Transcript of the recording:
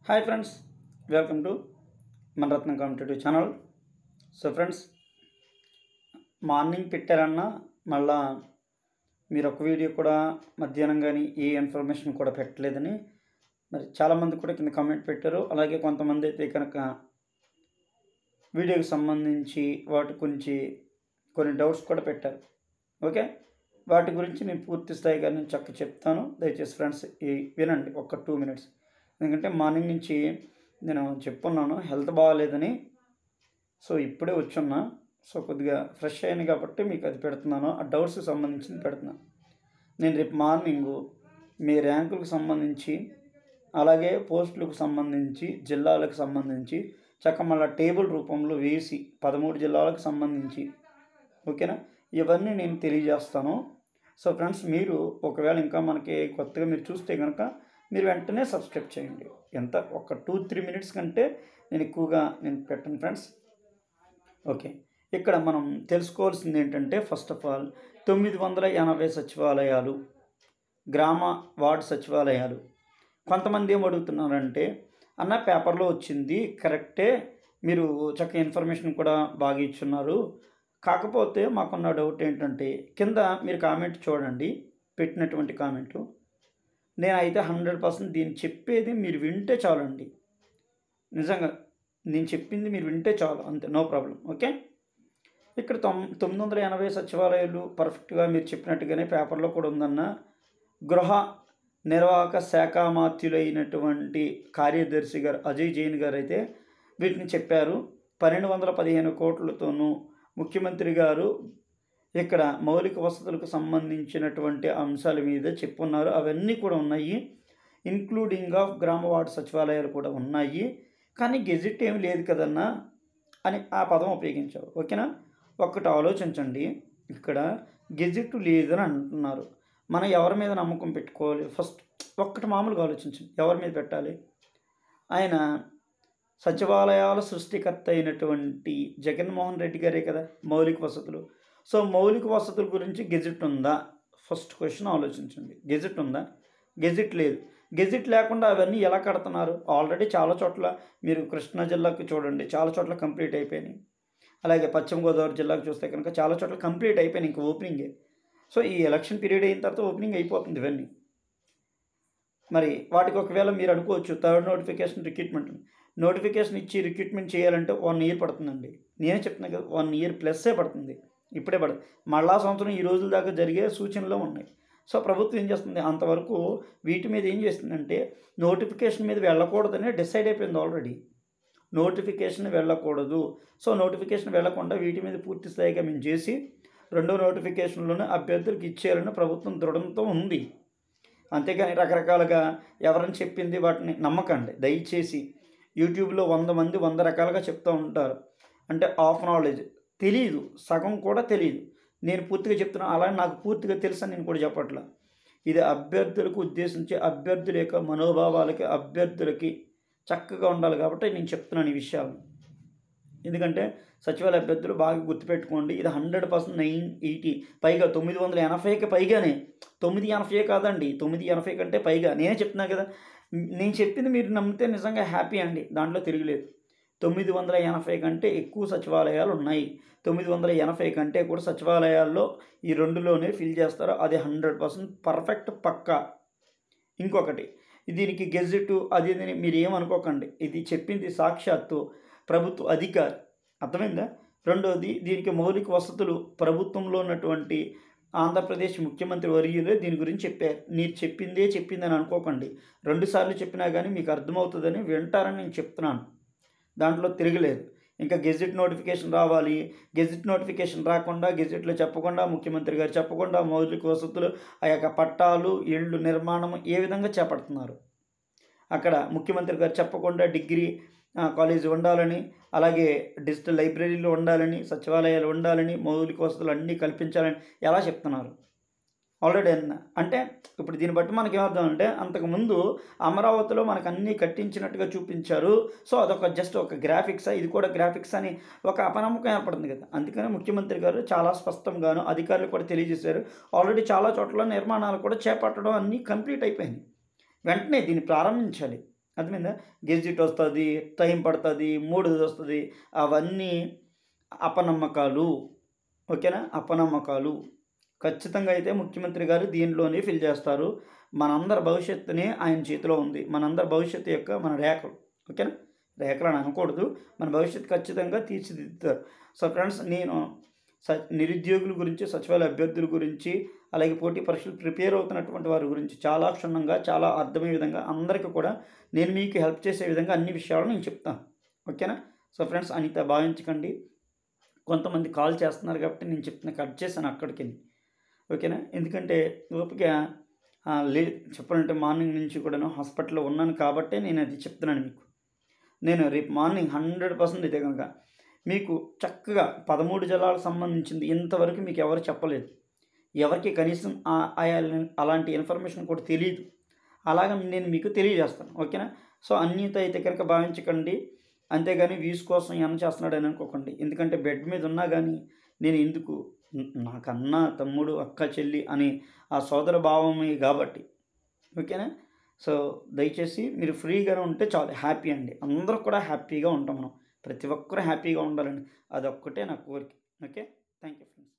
hi friends welcome to మన Ratnam competitive channel so friends morning పెట్టారన్నా మళ్ళా మీరు ఒక వీడియో కూడా మధ్యాహ్నం కానీ ఏ ఇన్ఫర్మేషన్ కూడా పెట్టలేదని మరి చాలామంది కూడా కింద కామెంట్ పెట్టారు అలాగే కొంతమంది అయితే కనుక వీడియోకి సంబంధించి వాటి గురించి కొన్ని డౌట్స్ కూడా పెట్టారు ఓకే వాటి గురించి నేను పూర్తి స్థాయిగా నేను చక్క చెప్తాను దయచేసి ఫ్రెండ్స్ ఈ వినండి ఒక టూ మినిట్స్ ఎందుకంటే మార్నింగ్ నుంచి నేను చెప్పున్నాను హెల్త్ బాగాలేదని సో ఇప్పుడే వచ్చున్నా సో కొద్దిగా ఫ్రెష్ అయ్యాను కాబట్టి మీకు అది పెడుతున్నాను ఆ డౌట్స్కి సంబంధించింది పెడుతున్నాను నేను రేపు మార్నింగ్ మీ ర్యాంకులకు సంబంధించి అలాగే పోస్టులకు సంబంధించి జిల్లాలకు సంబంధించి చక్క మళ్ళీ టేబుల్ రూపంలో వేసి పదమూడు జిల్లాలకు సంబంధించి ఓకేనా ఇవన్నీ నేను తెలియజేస్తాను సో ఫ్రెండ్స్ మీరు ఒకవేళ ఇంకా మనకి కొత్తగా మీరు చూస్తే కనుక మీరు వెంటనే సబ్స్క్రైబ్ చేయండి ఎంత ఒక టూ త్రీ మినిట్స్ కంటే నేను ఎక్కువగా నేను పెట్టను ఫ్రెండ్స్ ఓకే ఇక్కడ మనం తెలుసుకోవాల్సింది ఏంటంటే ఫస్ట్ ఆఫ్ ఆల్ తొమ్మిది వందల ఎనభై సచివాలయాలు గ్రామ వార్డు సచివాలయాలు కొంతమంది ఏం అడుగుతున్నారంటే అన్న పేపర్లో వచ్చింది కరెక్టే మీరు చక్కగా ఇన్ఫర్మేషన్ కూడా బాగా ఇచ్చున్నారు కాకపోతే మాకున్న డౌట్ ఏంటంటే కింద మీరు కామెంట్ చూడండి పెట్టినటువంటి కామెంటు నేనైతే హండ్రెడ్ పర్సెంట్ దీన్ని చెప్పేది మీరు వింటే చాలండి నిజంగా నేను చెప్పింది మీరు వింటే చాలు అంతే నో ప్రాబ్లం ఓకే ఇక్కడ తొమ్ తొమ్మిది వందల ఎనభై సచివాలయాలు పర్ఫెక్ట్గా మీరు చెప్పినట్టుగానే పేపర్లో కూడా ఉందన్న గృహ నిర్వాహక శాఖ మాత్యులైనటువంటి కార్యదర్శి గారు అజయ్ జైన్ గారు అయితే వీటిని చెప్పారు పన్నెండు వందల పదిహేను కోట్లతోనూ ముఖ్యమంత్రి గారు ఇక్కడ మౌలిక వసతులకు సంబంధించినటువంటి అంశాల మీద చెప్పున్నారు అవన్నీ కూడా ఉన్నాయి ఇన్క్లూడింగ్ ఆఫ్ గ్రామ వార్డు సచివాలయాలు కూడా ఉన్నాయి కానీ గెజిట్ ఏమి లేదు కదన్నా అని ఆ పదం ఉపయోగించారు ఓకేనా ఒక్కటి ఆలోచించండి ఇక్కడ గెజిట్ లేదని అంటున్నారు మనం ఎవరి మీద నమ్మకం పెట్టుకోవాలి ఫస్ట్ ఒక్కటి మామూలుగా ఆలోచించండి ఎవరి మీద పెట్టాలి ఆయన సచివాలయాల సృష్టికర్త అయినటువంటి జగన్మోహన్ రెడ్డి గారే కదా మౌలిక వసతులు సో మౌలిక వసతుల గురించి గెజిట్ ఉందా ఫస్ట్ క్వశ్చన్ ఆలోచించండి గెజిట్ ఉందా గెజిట్ లేదు గెజిట్ లేకుండా అవన్నీ ఎలా కడుతున్నారు ఆల్రెడీ చాలా చోట్ల మీరు కృష్ణా జిల్లాకు చూడండి చాలా చోట్ల కంప్లీట్ అయిపోయినాయి అలాగే పశ్చిమ గోదావరి జిల్లాకు చూస్తే కనుక చాలా చోట్ల కంప్లీట్ అయిపోయినాయి ఇంకా ఓపెనింగే సో ఈ ఎలక్షన్ పీరియడ్ అయిన తర్వాత ఓపెనింగ్ అయిపోతుంది ఇవన్నీ మరి వాటికి ఒకవేళ మీరు అనుకోవచ్చు థర్డ్ నోటిఫికేషన్ రిక్రూట్మెంట్ నోటిఫికేషన్ ఇచ్చి రిక్రూట్మెంట్ చేయాలంటే వన్ ఇయర్ పడుతుందండి నేనే చెప్తున్నా కదా వన్ ఇయర్ ప్లస్సే పడుతుంది ఇప్పుడే పడదు మళ్ళా సంవత్సరం ఈ రోజుల దాకా జరిగే సూచనలు ఉన్నాయి సో ప్రభుత్వం ఏం చేస్తుంది అంతవరకు వీటి మీద ఏం చేస్తుందంటే నోటిఫికేషన్ మీద వెళ్ళకూడదని డిసైడ్ అయిపోయింది ఆల్రెడీ నోటిఫికేషన్ వెళ్ళకూడదు సో నోటిఫికేషన్ వెళ్ళకుండా వీటి మీద పూర్తి స్థాయిగా మేము చేసి రెండో నోటిఫికేషన్లోనే అభ్యర్థులకు ఇచ్చేయాలని ప్రభుత్వం దృఢంతో ఉంది అంతేగాని రకరకాలుగా ఎవరని చెప్పింది వాటిని నమ్మకండి దయచేసి యూట్యూబ్లో వంద మంది వంద రకాలుగా చెప్తూ ఉంటారు అంటే ఆఫ్ నాలెడ్జ్ తెలియదు సగం కూడా తెలియదు నేను పూర్తిగా చెప్తున్నాను అలా నాకు పూర్తిగా తెలుసని నేను కూడా చెప్పట్లా ఇది అభ్యర్థులకు ఉద్దేశించి అభ్యర్థుల యొక్క మనోభావాలకి అభ్యర్థులకి చక్కగా ఉండాలి కాబట్టి నేను చెప్తున్నాను ఈ విషయాలు ఎందుకంటే సచివాలయ అభ్యర్థులు బాగా గుర్తుపెట్టుకోండి ఇది హండ్రెడ్ పర్సెంట్ నైన్ ఎయిటీ పైగా తొమ్మిది వందల ఎనభైకి పైగానే తొమ్మిది ఎనభై కాదండి తొమ్మిది ఎనభై కంటే పైగా నేనే చెప్తున్నా కదా నేను చెప్పింది మీరు నమ్మితే నిజంగా హ్యాపీ అండి దాంట్లో తిరగలేదు తొమ్మిది వందల ఎనభై కంటే ఎక్కువ సచివాలయాలు ఉన్నాయి తొమ్మిది వందల ఎనభై కంటే కూడా సచివాలయాల్లో ఈ రెండులోనే ఫిల్ చేస్తారు అది హండ్రెడ్ పర్సెంట్ పర్ఫెక్ట్ పక్కా ఇంకొకటి దీనికి గెజెట్ అది ఇది అని మీరు ఏమనుకోకండి ఇది చెప్పింది సాక్షాత్తు ప్రభుత్వ అధికారి అర్థమైందా రెండోది దీనికి మౌలిక వసతులు ప్రభుత్వంలో ఉన్నటువంటి ఆంధ్రప్రదేశ్ ముఖ్యమంత్రి వర్యులే దీని గురించి చెప్పారు మీరు చెప్పిందే చెప్పిందని అనుకోకండి రెండుసార్లు చెప్పినా కానీ మీకు అర్థమవుతుందని వింటారని నేను చెప్తున్నాను దాంట్లో తిరగలేదు ఇంకా గెజిట్ నోటిఫికేషన్ రావాలి గెజిట్ నోటిఫికేషన్ రాకుండా గెజిట్లో చెప్పకుండా ముఖ్యమంత్రి గారు చెప్పకుండా మౌలిక వసతులు ఆ యొక్క పట్టాలు ఇళ్ళు నిర్మాణం ఏ విధంగా చేపడుతున్నారు అక్కడ ముఖ్యమంత్రి గారు చెప్పకుండా డిగ్రీ కాలేజీ ఉండాలని అలాగే డిజిటల్ లైబ్రరీలు ఉండాలని సచివాలయాలు ఉండాలని మౌలిక వసతులు అన్నీ కల్పించాలని ఎలా చెప్తున్నారు ఆల్రెడీ అన్న అంటే ఇప్పుడు దీన్ని బట్టి మనకి ఏమర్థం అంటే అంతకుముందు అమరావతిలో మనకు అన్నీ కట్టించినట్టుగా చూపించారు సో అదొక జస్ట్ ఒక గ్రాఫిక్స్ ఇది కూడా గ్రాఫిక్స్ అని ఒక అపనమ్మకం ఏర్పడుతుంది కదా అందుకని ముఖ్యమంత్రి గారు చాలా స్పష్టంగాను అధికారులు కూడా తెలియజేశారు ఆల్రెడీ చాలా చోట్ల నిర్మాణాలు కూడా చేపట్టడం అన్నీ కంప్లీట్ అయిపోయినాయి వెంటనే దీన్ని ప్రారంభించాలి అర్థమైందా గెజిట్ వస్తుంది టైం పడుతుంది మూడు వస్తుంది అవన్నీ అపనమ్మకాలు ఓకేనా అపనమ్మకాలు ఖచ్చితంగా అయితే ముఖ్యమంత్రి గారు దీనిలోనే ఫిల్ చేస్తారు మనందరి భవిష్యత్తునే ఆయన చేతిలో ఉంది మనందరి భవిష్యత్తు యొక్క మన రేఖలు ఓకేనా రేఖలు అని అనకూడదు మన భవిష్యత్తు ఖచ్చితంగా తీర్చిదిద్దుతారు సో ఫ్రెండ్స్ నేను స నిరుద్యోగుల గురించి సచివాలయ అభ్యర్థుల గురించి అలాగే పోటీ పరీక్షలు ప్రిపేర్ అవుతున్నటువంటి వారి గురించి చాలా క్షుణ్ణంగా చాలా అర్థమయ్యే విధంగా అందరికీ కూడా నేను మీకు హెల్ప్ చేసే విధంగా అన్ని విషయాలు నేను చెప్తాను ఓకేనా సో ఫ్రెండ్స్ అనిత భావించకండి కొంతమంది కాల్ చేస్తున్నారు కాబట్టి నేను చెప్తున్నా కట్ చేశాను అక్కడికి ఓకేనా ఎందుకంటే ఓపిక ఆ, లే చెప్పాలంటే మార్నింగ్ నుంచి కూడాను హాస్పిటల్లో ఉన్నాను కాబట్టే నేను అది చెప్తున్నాను మీకు నేను రేపు మార్నింగ్ హండ్రెడ్ పర్సెంట్ అయితే కనుక మీకు చక్కగా పదమూడు జిల్లాలకు సంబంధించింది ఇంతవరకు మీకు ఎవరు చెప్పలేదు ఎవరికి కనీసం ఆ- ఆయా అలాంటి ఇన్ఫర్మేషన్ కూడా తెలియదు అలాగ నేను మీకు తెలియజేస్తాను ఓకేనా సో అన్యత అయితే కనుక భావించకండి అంతేగాని వ్యూస్ కోసం ఏమైనా చేస్తున్నాడు అని అనుకోకండి ఎందుకంటే బెడ్ మీద ఉన్నా కానీ నేను ఎందుకు న- నాకన్నా తమ్ముడు అక్క చెల్లి అని ఆ సోదర భావమే కాబట్టి ఓకేనా సో దయచేసి మీరు ఫ్రీగానే ఉంటే చాలు హ్యాపీ అండి అందరూ కూడా హ్యాపీగా ఉంటాం మనం ప్రతి ఒక్కరూ హ్యాపీగా ఉండాలండి అదొక్కటే నా కోరిక ఓకే థ్యాంక్ యూ ఫ్రెండ్స్